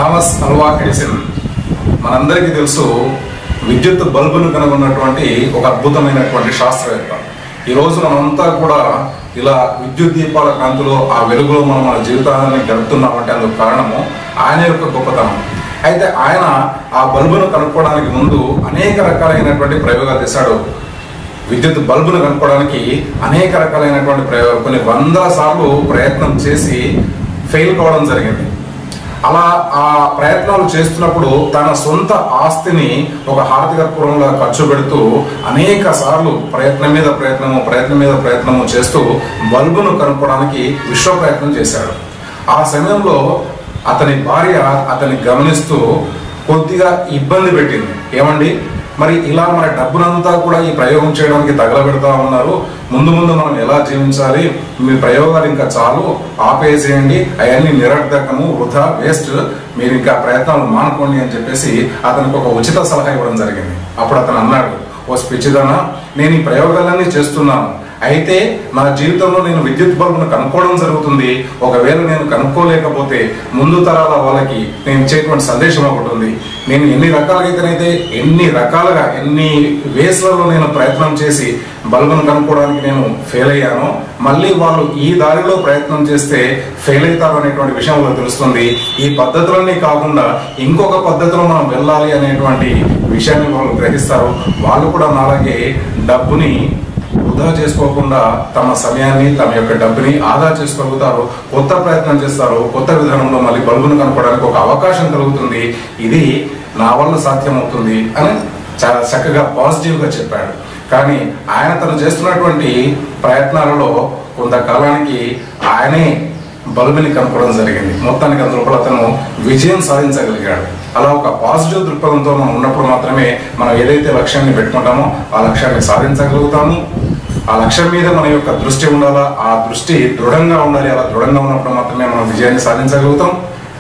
Thomas Alva Edison మనందరికీ తెలుసు విద్యుత్ బల్బును కనుగొన్నటువంటి ఒక అద్భుతమైనటువంటి శాస్త్రవేత్త ఈ రోజు మనమంతా కూడా ఇలా విద్యుత్ దీపాల కాంతిలో ఆ వెలుగులో మనం మన జీవితాన్ని గడుపుతున్నామంటే అందుకు కారణము ఆయన యొక్క గొప్పతనం అయితే ఆయన ఆ బల్బును కనుక్కోవడానికి ముందు అనేక రకాలైనటువంటి ప్రయోగాలు చేశాడు విద్యుత్ బల్బును కనుక్కోవడానికి అనేక రకాలైనటువంటి ప్రయోగ కొన్ని వందల సార్లు ప్రయత్నం చేసి ఫెయిల్ కావడం జరిగింది అలా ఆ ప్రయత్నాలు చేస్తున్నప్పుడు తన సొంత ఆస్తిని ఒక హారతి కర్పూరంలో ఖర్చు పెడుతూ అనేక సార్లు ప్రయత్నం మీద ప్రయత్నము ప్రయత్నం మీద ప్రయత్నము చేస్తూ బల్బును కనుక్కోవడానికి విశ్వ ప్రయత్నం చేశాడు ఆ సమయంలో అతని భార్య అతన్ని గమనిస్తూ కొద్దిగా ఇబ్బంది పెట్టింది ఏమండి మరి ఇలా మన డబ్బునంతా కూడా ఈ ప్రయోగం చేయడానికి తగలబెడతా ఉన్నారు ముందు ముందు మనం ఎలా జీవించాలి మీ ప్రయోగాలు ఇంకా చాలు ఆపేసేయండి అవన్నీ నిరర్ధకము వృధా వేస్ట్ మీరు ఇంకా ప్రయత్నాలు మానుకోండి అని చెప్పేసి అతనికి ఒక ఉచిత సలహా ఇవ్వడం జరిగింది అప్పుడు అతను అన్నాడు ఓ పిచ్చిదానా నేను ఈ ప్రయోగాలన్నీ చేస్తున్నాను అయితే నా జీవితంలో నేను విద్యుత్ బల్బును కనుక్కోవడం జరుగుతుంది ఒకవేళ నేను కనుక్కోలేకపోతే ముందు తరాల వాళ్ళకి నేను ఇచ్చేటువంటి సందేశం ఒకటి ఉంది నేను ఎన్ని రకాలైతేనైతే ఎన్ని రకాలుగా ఎన్ని వేస్లలో నేను ప్రయత్నం చేసి బల్బును కనుక్కోవడానికి నేను ఫెయిల్ అయ్యానో మళ్ళీ వాళ్ళు ఈ దారిలో ప్రయత్నం చేస్తే ఫెయిల్ అవుతారు అనేటువంటి విషయం వాళ్ళకి తెలుస్తుంది ఈ పద్ధతులన్నీ కాకుండా ఇంకొక పద్ధతిలో మనం వెళ్ళాలి అనేటువంటి విషయాన్ని వాళ్ళు గ్రహిస్తారు వాళ్ళు కూడా నాలాగే డబ్బుని వృధా చేసుకోకుండా తమ సమయాన్ని తమ యొక్క డబ్బుని ఆదా చేసుకోగలుగుతారు కొత్త ప్రయత్నం చేస్తారు కొత్త విధానంలో మళ్ళీ బల్బును కనుక్కోవడానికి ఒక అవకాశం కలుగుతుంది ఇది నా వల్ల సాధ్యమవుతుంది అని చాలా చక్కగా పాజిటివ్ గా చెప్పాడు కానీ ఆయన తను చేస్తున్నటువంటి ప్రయత్నాలలో కొంతకాలానికి ఆయనే బల్బుని కనుక్కోవడం జరిగింది మొత్తానికి అందులో అతను విజయం సాధించగలిగాడు అలా ఒక పాజిటివ్ దృక్పథంతో మనం ఉన్నప్పుడు మాత్రమే మనం ఏదైతే లక్ష్యాన్ని పెట్టుకుంటామో ఆ లక్ష్యాన్ని సాధించగలుగుతాము ఆ లక్ష్యం మీద మన యొక్క దృష్టి ఉండాలా ఆ దృష్టి దృఢంగా ఉండాలి అలా దృఢంగా ఉన్నప్పుడు మాత్రమే మనం విజయాన్ని సాధించగలుగుతాం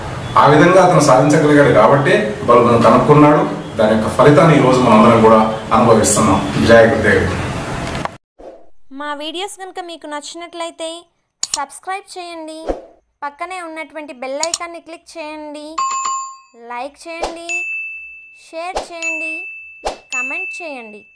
ఆ విధంగా అతను సాధించగలిగాడు కాబట్టి బల్బును కనుక్కున్నాడు దాని యొక్క ఫలితాన్ని ఈ రోజు మనందరం కూడా అనుభవిస్తున్నాం జయ గురుదేవ్ మా వీడియోస్ కనుక మీకు నచ్చినట్లయితే సబ్స్క్రైబ్ చేయండి పక్కనే ఉన్నటువంటి బెల్ ఐకాన్ని క్లిక్ చేయండి లైక్ చేయండి షేర్ చేయండి కమెంట్ చేయండి